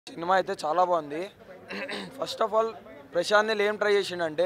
Cinema అయితే చాలా బాగుంది first of all Prashanth Neel ఏం ట్రై చేసిండంటే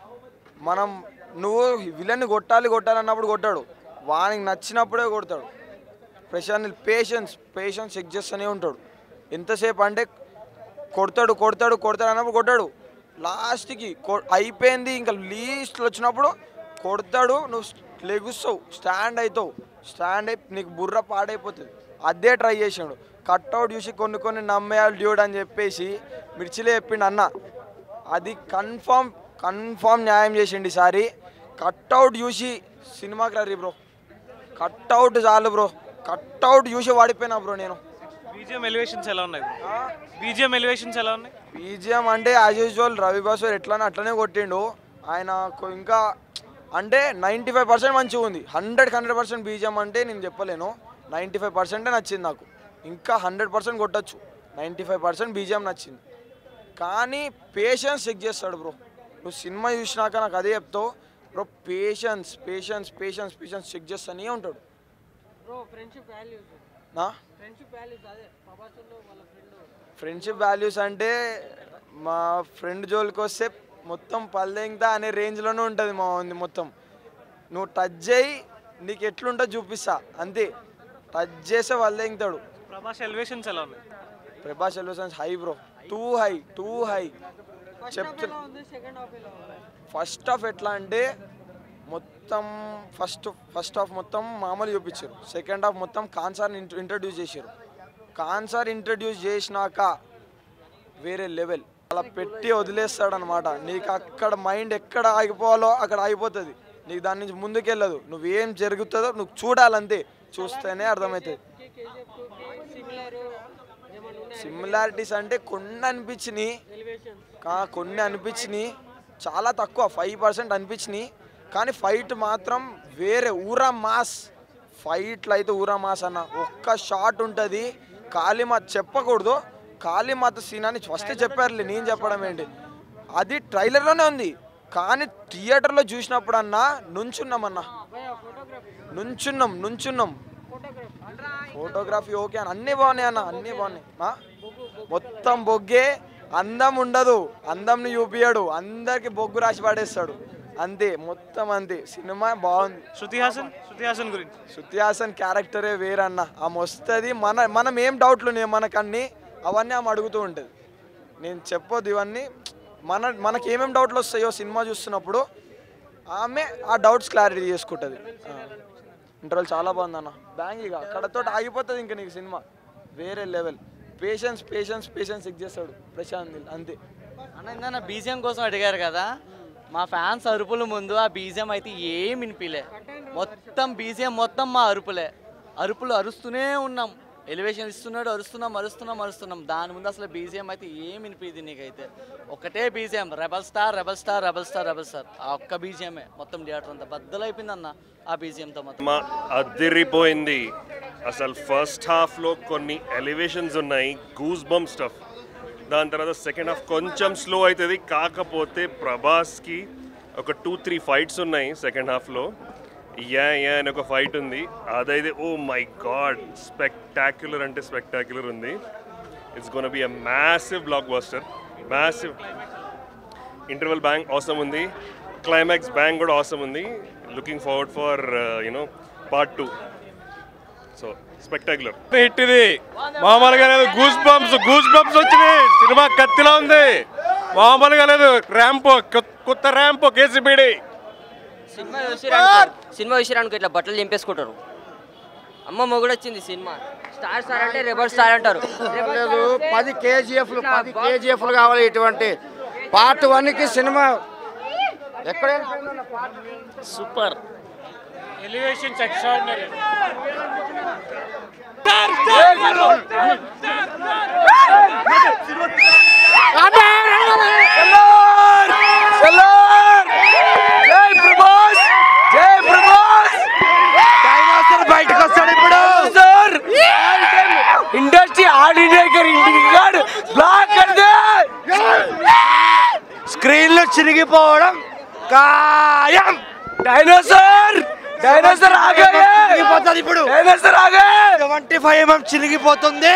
మనం నువ్వు విలన్ని కొట్టాలి కొట్టాలన్నప్పుడు కొట్టాడు వానికి నచ్చినప్పుడే కొడతాడు Prashanth Neel patience patience check చేస్తూనే ఉంటాడు ఎంతసేపు అంటే కొడతాడు కొడతాడు కొడతాడు అన్నప్పుడు కొట్టాడు లాస్ట్కి కొ- అయిపోయింది ఇంకా లీస్ట్లో వచ్చినప్పుడు కొడతాడు నువ్వు లెగుస్తావు స్టాండ్ అవుతావు స్టాండ్ అయి నీకు బుర్ర పాడైపోతుంది అదే ట్రై చేసాడు కట్అవుట్ చూసి కొన్ని కొన్ని నమ్మేయాలి డ్యూడ్ అని చెప్పేసి మిర్చిలే చెప్పిండు అన్న అది కన్ఫామ్ కన్ఫామ్ న్యాయం చేసిండు ఈసారి కట్అవుట్ చూసి సినిమాకి రీ బ్రో కట్అవుట్ చాలు బ్రో కట్అవుట్ చూసి వాడిపోయినా బ్రో నేను బీజిఎం ఎలివేషన్స్ ఎలా ఉన్నాయి బీజిఎం ఎలివేషన్స్ ఎలా ఉన్నాయి బీజిఎం అంటే యాజ్ యూజువల్ రవి బాస్వర్ ఎట్లానే అట్లనే కొట్టిండు ఆయన కొ- ఇంకా అంటే నైంటీ ఫైవ్ పర్సెంట్ మంచిగా ఉంది హండ్రెడ్ హండ్రెడ్ పర్సెంట్ బీజిఎం అంటే నేను చెప్పలేను నైంటీ ఫైవ్ పర్సెంటే నచ్చింది నాకు ఇంకా హండ్రెడ్ పర్సెంట్ కొట్టచ్చు నైంటీ ఫైవ్ పర్సెంట్ బీజిఎం నచ్చింది కానీ పేషెన్స్ చెక్ చేస్తాడు బ్రో నువ్వు సినిమా చూసినాక నాకు అదే చెప్తావు bro patience patience patience patience check చేస్తూనే ఉంటాడు బ్రో ఫ్రెండ్షిప్ వాల్యూస్ నా ఫ్రెండ్షిప్ వాల్యూస్ అదే ప్రభాస్లో వాళ్ళ ఫ్రెండ్ ఫ్రెండ్షిప్ వాల్యూస్ అంటే మా ఫ్రెండ్ జోలికి వస్తే మొత్తం పల్లెంతా అనే రేంజ్లోనే ఉంటుంది మా ఉంది మొత్తం నువ్వు టచ్ చేయి నీకు ఎట్లుంటో చూపిస్తా అంతే టచ్ చేస్తే వల్లేంగుతాడు ప్రభాస్ ఎలివేషన్స్ ఎలా ఉన్నాయి Prabhas elevations high bro too high too high first half చెప్తు ఎలా ఉంది సెకండ్ హాఫ్ ఎలా ఉంది ఫస్ట్ హాఫ్ ఎట్లా అంటే మొత్తం ఫస్ట్ ఫస్ట్ హాఫ్ మొత్తం మామూలు చూపించారు సెకండ్ హాఫ్ మొత్తం కాన్సార్ ఇంట్రడ్యూస్ చేశారు కాన్సార్ ఇంట్రడ్యూస్ చేసినాక వేరే లెవెల్ అలా పెట్టి వదిలేస్తాడనమాట నీకు అక్కడ మైండ్ ఎక్కడ ఆగిపోవాలో అక్కడ ఆగిపోతుంది నీకు దాని నుంచి ముందుకెళ్ళదు నువ్వేం జరుగుతుందో నువ్వు చూడాలంతే చూస్తేనే అర్థమవుతుంది కేజీఎఫ్ టూకి సిమిలర్ ఏమన్నా ఉన్నాయి సిమిలారిటీస్ అంటే కొన్ని అనిపించినాయి ఎలివేషన్స్ కా- కొన్ని అనిపించినాయి చాలా తక్కువ ఫైవ్ పర్సెంట్ అనిపించినాయి కానీ ఫైట్ మాత్రం వేరే ఊరా మాస్ ఫైట్లు అయితే ఊరా మాస్ అన్న ఒక్క షాట్ ఉంటుంది కాళీమాత చెప్పకూడదు కాళీమాత సీన్ అని ఫస్ట్ చెప్పారులే నేను చెప్పడం ఏంటి అది ట్రైలర్లోనే ఉంది కానీ థియేటర్లో చూసినప్పుడన్నా నుంచున్నామన్నా భయ ఫోటోగ్రఫీ నుంచున్నాం నుంచున్నాం ఫోటోగ్రఫీ ఫోటోగ్రఫీ ఓకే అన్న అన్నీ బాగున్నాయి అన్న అన్నీ బాగున్నాయి ఆ? మొత్తం బొగ్గే అందం ఉండదు అందంని చూపియాడు అందరికి బొగ్గు రాసి పడేస్తాడు అంతే మొత్తం అంతే సినిమా బాగుంది శృతి హాసన్ శృతి హాసన్ గురించి శృతి హాసన్ క్యారెక్టరే వేరన్న ఆమె వస్తుంది మన మనం ఏం డౌట్లు ఉన్నాయి మనకన్నీ అవన్నీ ఆమె అడుగుతూ ఉంటుంది నేను చెప్పొద్దు ఇవన్నీ మన మనకి ఏమేమి డౌట్లు వస్తాయో సినిమా చూస్తున్నప్పుడు ఆమె ఆ డౌట్స్ క్లారిటీ చేసుకుంటుంది ఇంటర్వల్ చాలా బాగుంది అన్న బ్యాంగ్ ఇక అక్కడతో ఆగిపోతుంది ఇంకా నీకు సినిమా వేరే level patience patience patience check చేస్తాడు ప్రశాంత్ నీల్ అంతే అన్న ఇందన్న బీజిఎం కోసం అడిగారు కదా మా ఫ్యాన్స్ అరుపుల ముందు ఆ బీజిఎం అయితే ఏం వినిపిలే మొత్తం బీజిఎం మొత్తం మా అరుపులే అరుపులు అరుస్తూనే ఉన్నాం ఎలివేషన్ ఇస్తున్నాడు అరుస్తున్నాం అరుస్తున్నాం అరుస్తున్నాం దాని ముందు అసలు బీజిఎం అయితే ఏం వినిపించింది నీకైతే ఒకటే BGM rebel star rebel star rebel star rebel star ఆ ఒక్క బీజిఎమే మొత్తం థియేటర్ అంతా బద్దలైపోయింది అన్న ఆ బీజిఎంతో మొత్తం మా అదిరిపోయింది అసలు ఫస్ట్ హాఫ్లో కొన్ని ఎలివేషన్స్ ఉన్నాయి గూస్ బమ్ స్టఫ్ దాని తర్వాత సెకండ్ హాఫ్ కొంచెం స్లో అవుతుంది కాకపోతే ప్రభాస్కి ఒక టూ త్రీ ఫైట్స్ ఉన్నాయి సెకండ్ హాఫ్లో యా యా అని ఒక ఫైట్ ఉంది అదైతే ఓ మై గాడ్ స్పెక్టాక్యులర్ అంటే స్పెక్టాక్యులర్ ఉంది it's gonna be a massive blockbuster massive interval bang అవసరం ఉంది క్లైమాక్స్ బ్యాంక్ కూడా అవసరం ఉంది looking forward for you know part two so spectacular hit ఇది మామూలుగా లేదు గూస్ బంప్స్ గూస్ బంప్స్ వచ్చినాయి సినిమా కత్తిలో ఉంది మామూలుగా లేదు ర్యాంప్ కొత్త ర్యాంప్ కేసీబీడి సినిమా చూసిరనుకో సినిమా చూసిరనుకో ఇట్లా బట్టలు చింపేసుకుంటారు అమ్మ మొగుడు వచ్చింది సినిమా స్టార్ స్టార్ అంటే రెబల్ స్టార్ అంటారు రెబల్ లేదు స్టార్ అంటే పది కేజీఎఫ్లు ఇట్లా పది బాక్స్ కేజీఎఫ్లు కావాలి ఇటువంటి పార్ట్ వన్కి సినిమా ఎక్కడ సూపర్ ఎలివేషన్స్ ఎక్స్ట్రాడినరీ జై ప్రభాస్ జై ప్రభాస్ డైనోసర్ బయటకు వస్తాడు ఇప్పుడు sir industry all India India black screen లో చిరిగిపోవడం ఖాయం డైనోసర్ డైనోసర్ ఆగే చిరిగిపోతుంది ఇప్పుడు డైనోసర్ ఆగే సెవెంటీ ఫైవ్ ఎంఎం చిరిగిపోతుంది